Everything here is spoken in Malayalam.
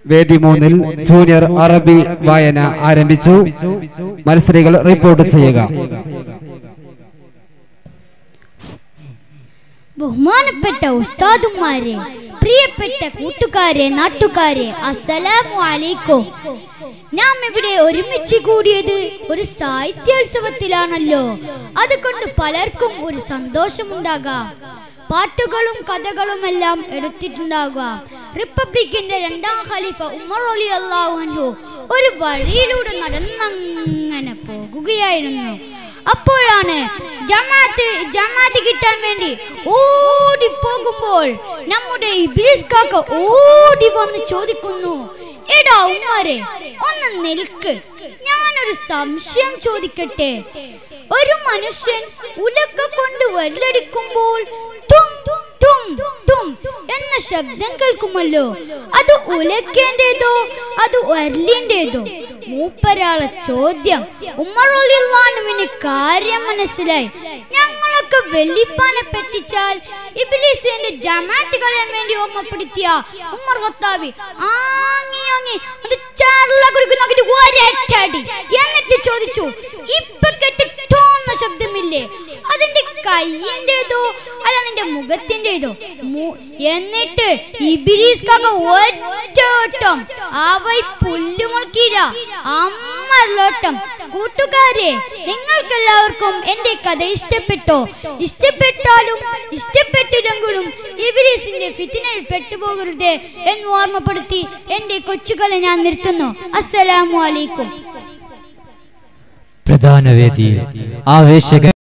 വേദി മൂന്നിൽ ജൂനിയർ അറബി വായന ആരംഭിച്ചു മത്സരികൾ റിപ്പോർട്ട് ചെയ്യുക ബഹുമാനപ്പെട്ട ഉസ്താദുമാരെ പ്രിയപ്പെട്ട കൂട്ടുകാരെ നാട്ടുകാരെ അസ്സലാമു അലൈക്കും നാം ഇവിടെ ഒരുമിച്ച് കൂടിയത് ഒരു സാഹിത്യോത്സവത്തിലാണല്ലോ അതുകൊണ്ട് പലർക്കും ഒരു സന്തോഷമുണ്ടാകാം പാട്ടുകളും കഥകളും എല്ലാം എടുത്തിട്ടുണ്ടാകാം റിപ്പബ്ലിക്കിന്റെ രണ്ടാം ഖലീഫ ഉമർ അലി അള്ളാഹു ഒരു വഴിയിലൂടെ നടന്നങ്ങനെ പോകുകയായിരുന്നു അപ്പോഴാണ് ജമാഅത്ത് ജമാഅത്ത് കിട്ടാൻ വേണ്ടി ഓടി പോകുമ്പോൾ നമ്മുടെ ഇബ്ലീസ് കാക്ക ഓടി വന്ന് ചോദിക്കുന്നു എടാ ഉമ്മാരെ ഒന്ന് നിൽക്ക് ഞാനൊരു സംശയം ചോദിക്കട്ടെ ഒരു മനുഷ്യൻ ഉലക്ക കൊണ്ട് വരലടിക്കുമ്പോൾ തും തും തും എന്ന ശബ്ദം കേൾക്കുമല്ലോ അത് ഉലക്കേണ്ടതോ അത് വരലിൻ്റെതോ മൂപ്പരാളെ ചോദ്യം ഉമ്മറുവിന് കാര്യം മനസ്സിലായി ഞങ്ങളൊക്കെ വെള്ളിപ്പാനെ പറ്റിച്ചാൽ ഇബിലിസിന്റെ ജമാഅത്ത് കളയാൻ വേണ്ടി ഓർമ്മപ്പെടുത്തിയ ഉമ്മർ ഖത്താബി ആങ്ങി ആങ്ങി ഒരു ചാർല കുടിക്ക് നോക്കിട്ട് ഒരറ്റടി എന്നിട്ട് ചോദിച്ചു ഇപ്പൊ കേട്ട് തോന്ന ശബ്ദമില്ലേ അതിന്റെ കയ്യിന്റേതോ അല്ല നിന്റെ മുഖത്തിന്റേതോ മു- എന്നിട്ട് ഇബിലീസ് കാക്ക ഒറ്റോട്ടം അവ പുല്ലുമുൾക്കില്ല അമ്മലോട്ടം കൂട്ടുകാരെ നിങ്ങൾക്കെല്ലാവർക്കും എന്റെ കഥ ഇഷ്ടപ്പെട്ടോ ഇഷ്ടപ്പെട്ടാലും ഇഷ്ടപ്പെട്ടില്ലെങ്കിലും ഇബിലീസിന്റെ ഫിത്തിനയിൽ പെട്ടുപോകരുത് എന്ന് ഓർമ്മപ്പെടുത്തി എന്റെ കൊച്ചുകഥ ഞാൻ നിർത്തുന്നു അസ്സലാമു അലൈക്കും പ്രധാന വേദിയിൽ ആവേശക